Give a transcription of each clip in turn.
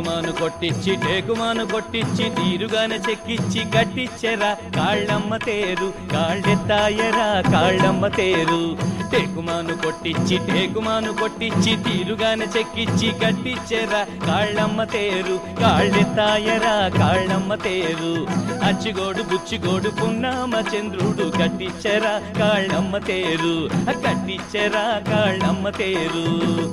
మట్టిమాను కొట్టిచ్చి టేకుమాను కొట్టిచ్చి తీరుగానే చెక్కిచ్చి కట్టిచ్చెరా కాళ్ళమ్మ తేరు కాళ్ళెత్తాయరా కాళ్ళమ్మ తేరు టేకుమాను కొట్టిచ్చి టేకుమాను కొట్టిచ్చి తీరుగానే చెక్కిచ్చి కట్టిచ్చెరా కాళ్ళమ్మ తేరు కాళ్ళెత్తాయరా కాళ్ళమ్మ తేరు అచ్చిగోడు బుచ్చిగోడు పున్నామ చంద్రుడు కట్టిచ్చెరా కాళ్ళమ్మ తేరు కట్టిచ్చెరా కాళ్ళమ్మ తేరు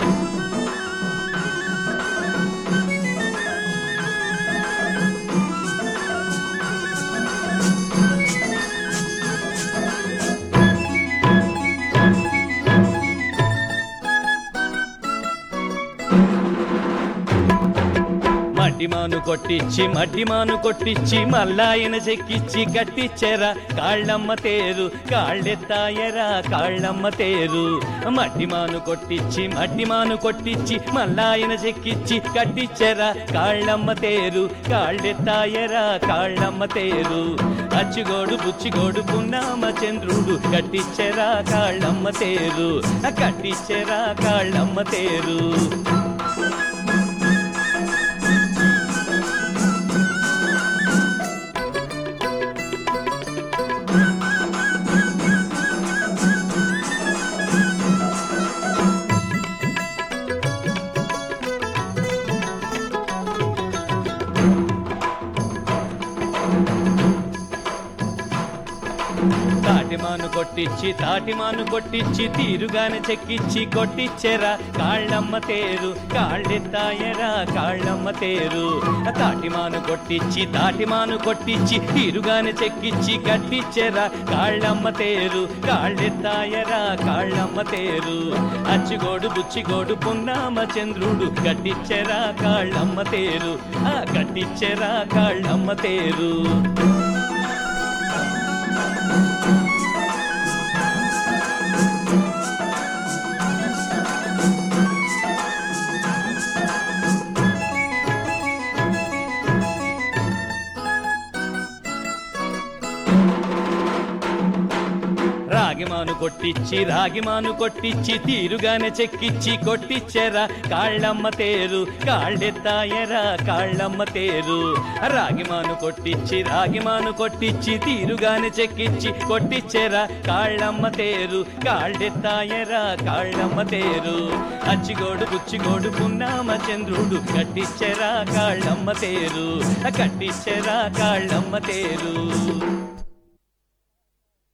మడ్డిమాను కొట్టిచ్చి మడ్డిమాను కొట్టిచ్చి మల్లాయన చెక్కిచ్చి కట్టిచ్చెరా కాళ్ళమ్మ తేరు కాళ్ళెత్తాయరా కాళ్ళమ్మ తేరు మడ్డిమాను కొట్టిచ్చి మడ్డిమాను కొట్టిచ్చి మల్లాయన చెక్కిచ్చి కట్టిచ్చెరా కాళ్ళమ్మ తేరు కాళ్ళెత్తాయరా కాళ్ళమ్మ తేరు అచ్చిగోడు బుచ్చిగోడు పున్నామ చంద్రుడు కట్టిచ్చెరా కాళ్ళమ్మ తేరు కట్టిచ్చెరా కాళ్ళమ్మ తేరు తాటిమాను కొట్టిచ్చి తాటిమాను కొట్టిచ్చి తీరుగానే చెక్కిచ్చి కొట్టిచ్చెరా కాళ్ళమ్మ తేరు కాళ్ళెత్తాయరా కాళ్ళమ్మ తేరు తాటిమాను కొట్టిచ్చి తాటిమాను కొట్టిచ్చి తీరుగానే చెక్కిచ్చి కట్టిచ్చెరా కాళ్ళమ్మ తేరు కాళ్ళెత్తాయరా కాళ్ళమ్మ తేరు అచ్చిగోడు బుచ్చిగోడు పున్నామ చంద్రుడు కట్టిచ్చెరా కాళ్ళమ్మ తేరు ఆ కట్టిచ్చెరా కాళ్ళమ్మ తేరు రాగిమాను కొట్టిచ్చి రాగిమాను కొట్టిచ్చి తీరుగానే చెక్కిచ్చి కొట్టిచ్చెరా కాళ్ళమ్మ తేరు కాళ్ళెత్తాయరా కాళ్ళమ్మ తేరు రాగిమాను కొట్టిచ్చి రాగిమాను కొట్టిచ్చి తీరుగానే చెక్కిచ్చి కొట్టిచ్చెరా కాళ్ళమ్మ తేరు కాళ్ళెత్తాయరా కాళ్ళమ్మ తేరు అచ్చిగోడు బుచ్చిగోడు పున్నామ చంద్రుడు కట్టిచ్చెరా కాళ్ళమ్మ తేరు కట్టిచ్చెరా కాళ్ళమ్మ తేరు